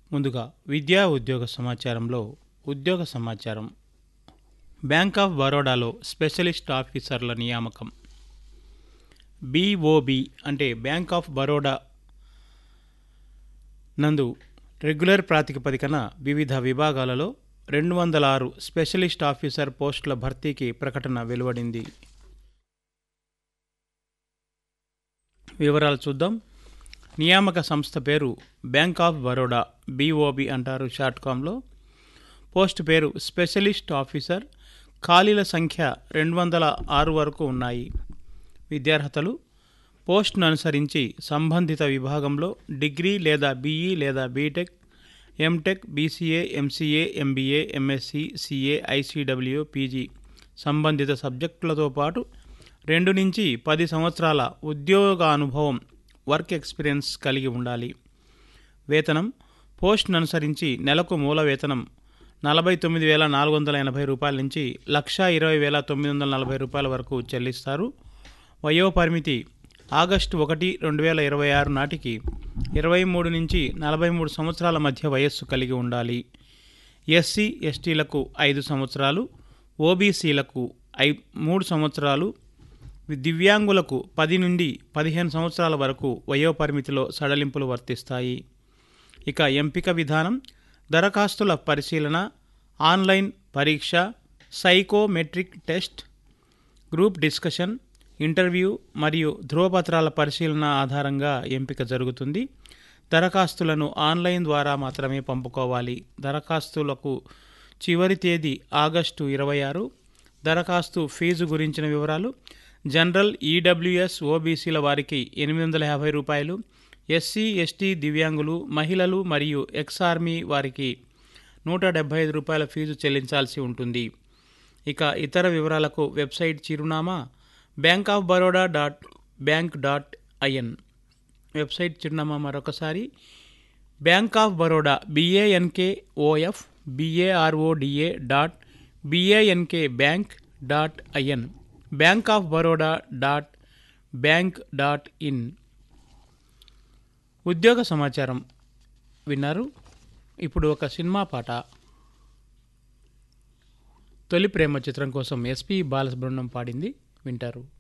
ముందుగా విద్యా ఉద్యోగ సమాచారంలో ఉద్యోగ సమాచారం బ్యాంక్ ఆఫ్ బరోడాలో స్పెషలిస్ట్ ఆఫీసర్ల నియామకం బీఓబి అంటే బ్యాంక్ ఆఫ్ బరోడా నందు రెగ్యులర్ ప్రాతిపదికన వివిధ విభాగాలలో రెండు వందల ఆరు స్పెషలిస్ట్ ఆఫీసర్ పోస్టుల భర్తీకి ప్రకటన వెలువడింది వివరాలు చూద్దాం నియామక సంస్థ పేరు బ్యాంక్ ఆఫ్ బరోడా బీఓబి అంటారు షార్ట్ కామ్లో పోస్ట్ పేరు స్పెషలిస్ట్ ఆఫీసర్ ఖాళీల సంఖ్య రెండు వందల ఆరు వరకు ఉన్నాయి విద్యార్హతలు పోస్ట్ను అనుసరించి సంబంధిత విభాగంలో డిగ్రీ లేదా బీఈ లేదా BTech MTech BCA MCA MBA MSc CA ICW PG సంబంధిత సబ్జెక్టులతో పాటు రెండు నుంచి పది సంవత్సరాల ఉద్యోగ అనుభవం వర్క్ ఎక్స్పీరియన్స్ కలిగి ఉండాలి వేతనం పోస్ట్ను అనుసరించి నెలకు మూల వేతనం నలభై తొమ్మిది వేల నాలుగు వందల ఎనభై రూపాయల నుంచి లక్షా ఇరవై వేల తొమ్మిది వందల నలభై రూపాయల వరకు చెల్లిస్తారు వయో పరిమితి ఆగస్టు ఒకటి రెండు వేల ఇరవై ఆరు నాటికి ఇరవై మూడు నుంచి నలభై మూడు సంవత్సరాల మధ్య వయస్సు కలిగి ఉండాలి ఎస్సీ ఎస్టీలకు ఐదు సంవత్సరాలు ఓబీసీలకు ఐ మూడు సంవత్సరాలు దివ్యాంగులకు పది నుండి పదిహేను సంవత్సరాల వరకు వయోపరిమితిలో సడలింపులు వర్తిస్తాయి ఇక ఎంపిక విధానం దరఖాస్తుల పరిశీలన ఆన్లైన్ పరీక్ష psychometric test group discussion interview మరియు ధ్రువపత్రాల పరిశీలన ఆధారంగా ఎంపిక జరుగుతుంది దరఖాస్తులను ఆన్లైన్ ద్వారా మాత్రమే పంపుకోవాలి దరఖాస్తులకు చివరి తేదీ ఆగస్టు ఇరవై ఆరు దరఖాస్తు ఫీజు గురించిన వివరాలు జనరల్ ఈడబ్ల్యూఎస్ ఓబీసీల వారికి ఎనిమిది వందల యాభై రూపాయలు ఎస్సీ ఎస్టీ దివ్యాంగులు మహిళలు మరియు ఎక్స్ ఆర్మీ వారికి నూట డెబ్బై ఐదు రూపాయల ఫీజు చెల్లించాల్సి ఉంటుంది ఇక ఇతర వివరాలకు వెబ్సైట్ చిరునామా bank of Baroda dot bank dot IN website చిరునామా మరొకసారి bank of Baroda B A N K O F B A R O D A dot B A N K bank dot IN bank of Baroda dot bank dot in ఉద్యోగ సమాచారం విన్నారు ఇప్పుడు ఒక సినిమా పాట తొలి ప్రేమ చిత్రం కోసం ఎస్పి బాలసుబ్రహ్మణ్యం పాడింది వింటారు